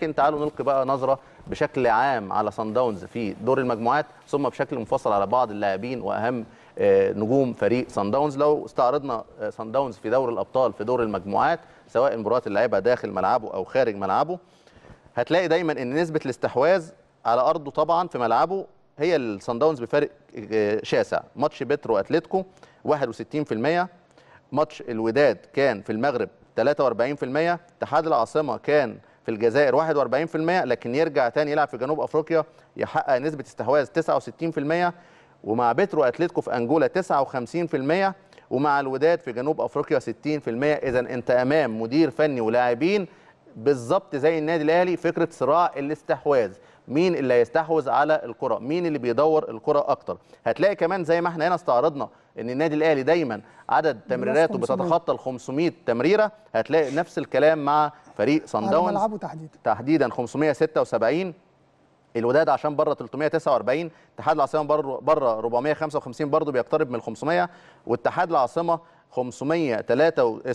لكن تعالوا نلقي بقى نظره بشكل عام على صن داونز في دور المجموعات ثم بشكل مفصل على بعض اللاعبين واهم آه، نجوم فريق صن داونز لو استعرضنا آه، صن داونز في دوري الابطال في دور المجموعات سواء المباريات اللي لعبها داخل ملعبه او خارج ملعبه هتلاقي دايما ان نسبه الاستحواذ على ارضه طبعا في ملعبه هي الصن داونز بفارق آه، شاسع ماتش بترو اتلتيكو 61% ماتش الوداد كان في المغرب 43% اتحاد العاصمه كان في الجزائر 41% لكن يرجع تاني يلعب في جنوب افريقيا يحقق نسبه استحواذ 69% ومع بترو اتلتيكو في انجولا 59% ومع الوداد في جنوب افريقيا 60% اذا انت امام مدير فني ولاعبين بالظبط زي النادي الاهلي فكره صراع الاستحواذ مين اللي هيستحوذ على الكره مين اللي بيدور الكره اكتر هتلاقي كمان زي ما احنا هنا استعرضنا ان النادي الاهلي دايما عدد تمريراته 500. بتتخطى ال 500 تمريره هتلاقي نفس الكلام مع فريق صن على داونز ملعبه تحديدا تحديدا 576 الوداد عشان بره 349 اتحاد العاصمه بره بره 455 برضه بيقترب من ال 500 واتحاد العاصمه 503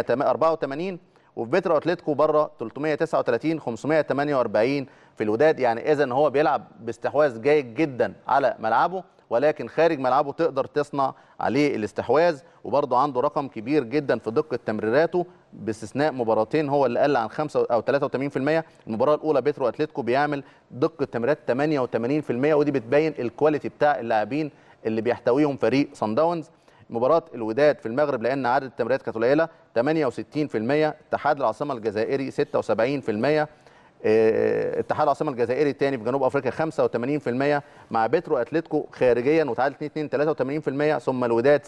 684 وفي بيترو اتلتيكو بره 339 548 في الوداد يعني اذا هو بيلعب باستحواذ جيد جدا على ملعبه ولكن خارج ملعبه تقدر تصنع عليه الاستحواذ وبرضه عنده رقم كبير جدا في دقه تمريراته باستثناء مباراتين هو اللي قل عن 5 او 83% المباراه الاولى بيترو اتلتيكو بيعمل دقه تمريرات 88% ودي بتبين الكواليتي بتاع اللاعبين اللي بيحتويهم فريق صن داونز مباراة الوداد في المغرب لأن عدد التمريرات كانت قليلة 68% اتحاد العاصمة الجزائري 76% آه، اتحاد العاصمة الجزائري الثاني في جنوب أفريقيا 85% مع بترو أتلتيكو خارجيا وتعادل 2 83% ثم الوداد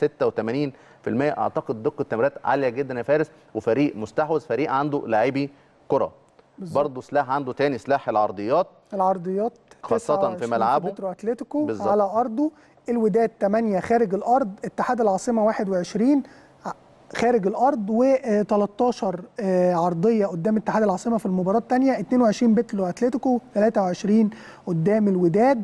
86% أعتقد دقة التمريرات عالية جدا يا فارس وفريق مستحوذ فريق عنده لاعبي كرة برضه سلاح عنده تاني سلاح العرضيات العرضيات خاصة في 29 ملعبه. بترو اتلتيكو بالظبط. على ارضه الوداد 8 خارج الارض اتحاد العاصمه 21 ع- خارج الارض و13 عرضيه قدام اتحاد العاصمه في المباراه الثانيه 22 بترو اتلتيكو 23 قدام الوداد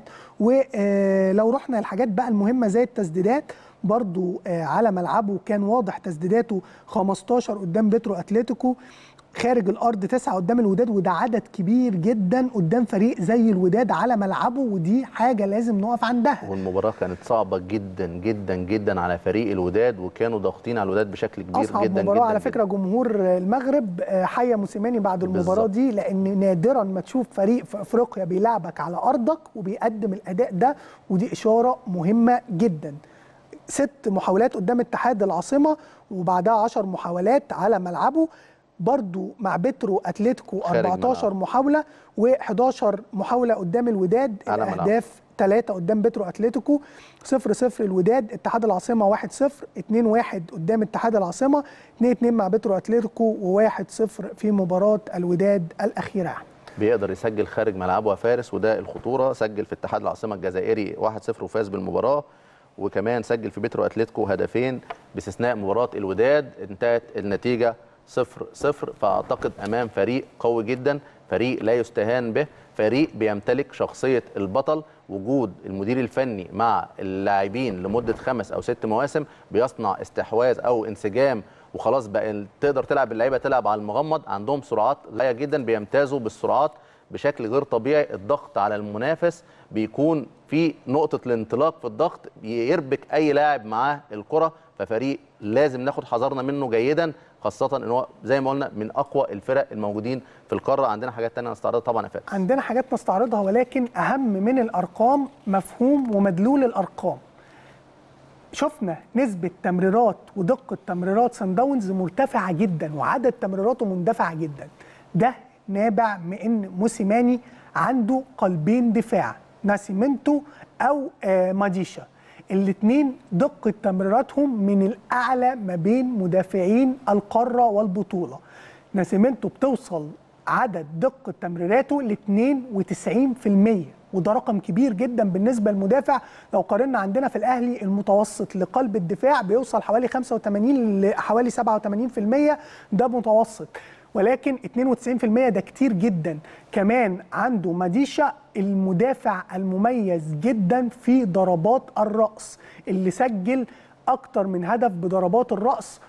ولو رحنا الحاجات بقى المهمه زي التسديدات برضو آه، على ملعبه كان واضح تسديداته 15 قدام بترو اتلتيكو خارج الارض تسعه قدام الوداد وده عدد كبير جدا قدام فريق زي الوداد على ملعبه ودي حاجه لازم نقف عندها والمباراة كانت صعبة جدا جدا جدا على فريق الوداد وكانوا ضاغطين على الوداد بشكل كبير اصعب جدا مباراه جدا على جداً. فكره جمهور المغرب آه، حيا موسيماني بعد المباراه بالظبط. دي لان نادرا ما تشوف فريق في افريقيا بيلعبك على ارضك وبيقدم الاداء ده ودي اشاره مهمه جدا ست محاولات قدام اتحاد العاصمه وبعدها 10 محاولات على ملعبه برضو مع بترو اتلتيكو خارج 14 ملعبه. محاوله و11 محاوله قدام الوداد على ملعبه. الاهداف ثلاثة قدام بترو اتلتيكو 0 0 الوداد اتحاد العاصمه 1 0 2 1 قدام اتحاد العاصمه 2 2 مع بترو اتلتيكو و1 0 في مباراه الوداد الاخيره بيقدر يسجل خارج ملعبه يا فارس وده الخطورة سجل في اتحاد العاصمة الجزائري 1-0 وفاز بالمباراة وكمان سجل في بيترو اتلتيكو هدفين باستثناء مباراة الوداد انتهت النتيجة 0-0 فاعتقد امام فريق قوي جدا فريق لا يستهان به فريق بيمتلك شخصية البطل وجود المدير الفني مع اللاعبين لمدة خمس أو ست مواسم بيصنع استحواذ أو انسجام وخلاص بقى ال- تقدر تلعب اللعيبة تلعب على المغمض عندهم سرعات عالية جدا بيمتازوا بالسرعات بشكل غير طبيعي الضغط على المنافس بيكون في نقطة الانطلاق في الضغط يربك أي لاعب معاه الكرة ففريق لازم ناخد حذرنا منه جيدا خاصة ان هو زي ما قلنا من اقوى الفرق الموجودين في القارة عندنا حاجات تانية نستعرضها طبعا يا فارس عندنا حاجات نستعرضها ولكن اهم من الارقام مفهوم ومدلول الارقام شفنا نسبة تمريرات ودقة تمريرات سان داونز مرتفعة جدا وعدد تمريراته مندفعة جدا ده نابع من ان موسيماني عنده قلبين دفاع ناسيمنتو او آه ماديشا الاثنين دقة تمريراتهم من الأعلى ما بين مدافعين القارة والبطولة ناسيمنتو بتوصل عدد دقة تمريراته ل 92% وده رقم كبير جدا بالنسبة للمدافع لو قارنا عندنا في الأهلي المتوسط لقلب الدفاع بيوصل حوالي 85 لحوالي 87% ده متوسط ولكن 92% ده كتير جدا كمان عنده ماديشا المدافع المميز جدا في ضربات الرأس اللي سجل أكتر من هدف بضربات الرأس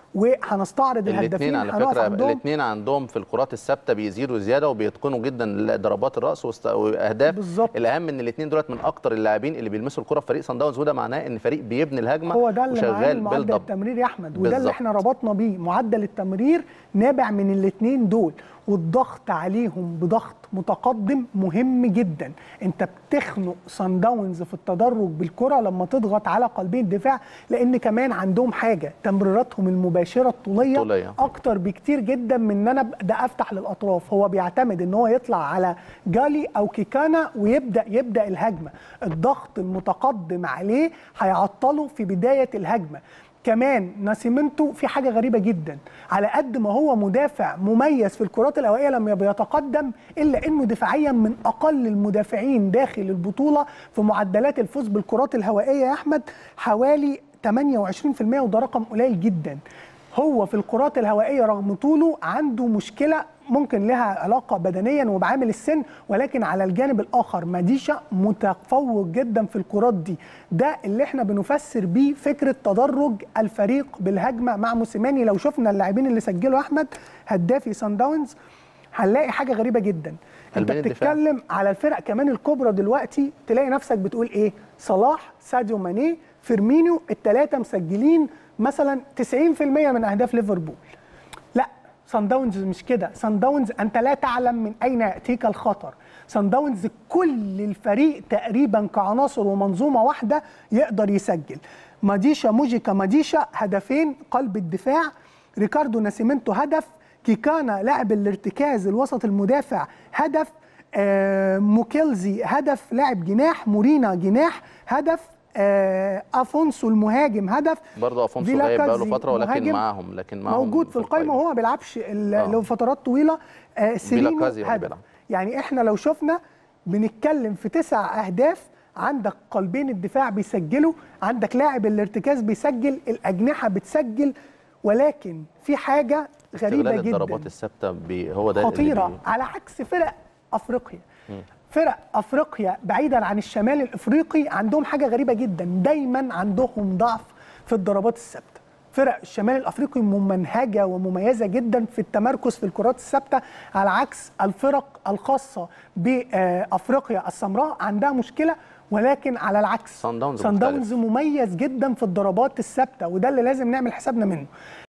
وهنستعرض الاثنين الهدافين على هنقف فكره عندهم الاثنين عندهم في الكرات الثابته بيزيدوا زياده وبيتقنوا جدا ضربات الراس واست- واهداف بالظبط. الاهم ان الاثنين دولت من اكتر اللاعبين اللي بيلمسوا الكره في فريق صن داونز وده معناه ان فريق بيبني الهجمه هو ده اللي معاه وشغال معدل بيلد اب التمرير يا احمد وده اللي بالظبط. احنا ربطنا بيه معدل التمرير نابع من الاثنين دول والضغط عليهم بضغط متقدم مهم جدا انت بتخنق صن داونز في التدرج بالكره لما تضغط على قلبين الدفاع لان كمان عندهم حاجه تمريراتهم المباشره الطوليه طولية. اكتر بكتير جدا من ان انا ابدا افتح للاطراف هو بيعتمد ان هو يطلع على جالي او كيكانا ويبدا يبدا الهجمه الضغط المتقدم عليه هيعطله في بدايه الهجمه كمان ناسيمنتو في حاجه غريبه جدا على قد ما هو مدافع مميز في الكرات الهوائيه لما بيتقدم الا انه دفاعيا من اقل المدافعين داخل البطوله في معدلات الفوز بالكرات الهوائيه يا احمد حوالي 28% وده رقم قليل جدا هو في الكرات الهوائيه رغم طوله عنده مشكله ممكن لها علاقه بدنيا وبعامل السن ولكن على الجانب الاخر ماديشا متفوق جدا في الكرات دي ده اللي احنا بنفسر بيه فكره تدرج الفريق بالهجمه مع موسيماني لو شفنا اللاعبين اللي سجلوا احمد هدافي سان داونز هنلاقي حاجه غريبه جدا انت قلبين الدفاع. بتتكلم على الفرق كمان الكبرى دلوقتي تلاقي نفسك بتقول ايه صلاح ساديو ماني فيرمينيو الثلاثه مسجلين مثلا 90% من اهداف ليفربول لا سان داونز مش كده سان داونز انت لا تعلم من اين ياتيك الخطر سان داونز كل الفريق تقريبا كعناصر ومنظومه واحده يقدر يسجل ماديشا موجيكا ماديشا هدفين قلب الدفاع ريكاردو ناسيمنتو هدف كيكانا لاعب الارتكاز الوسط المدافع هدف آه موكيلزي هدف لاعب جناح مورينا جناح هدف آه افونسو المهاجم هدف برضه افونسو فيلا غايب بقاله كازي فتره ولكن مهاجم معاهم لكن معاهم موجود في القائمه وهو ما بيلعبش ال- آه. لفترات طويله آه سيرينو كازي هو اللي هدف بيلعب. يعني احنا لو شفنا بنتكلم في تسع اهداف عندك قلبين الدفاع بيسجلوا عندك لاعب الارتكاز بيسجل الاجنحه بتسجل ولكن في حاجه غريبه استغلال الضربات جدا الثابته بي- هو ده اللي خطيره بي- على عكس فرق افريقيا فرق افريقيا بعيدا عن الشمال الافريقي عندهم حاجه غريبه جدا دايما عندهم ضعف في الضربات الثابته فرق الشمال الافريقي ممنهجه ومميزه جدا في التمركز في الكرات الثابته على عكس الفرق الخاصه بافريقيا السمراء عندها مشكله ولكن على العكس صن داونز صن مختلف. داونز مميز جدا في الضربات الثابته وده اللي لازم نعمل حسابنا منه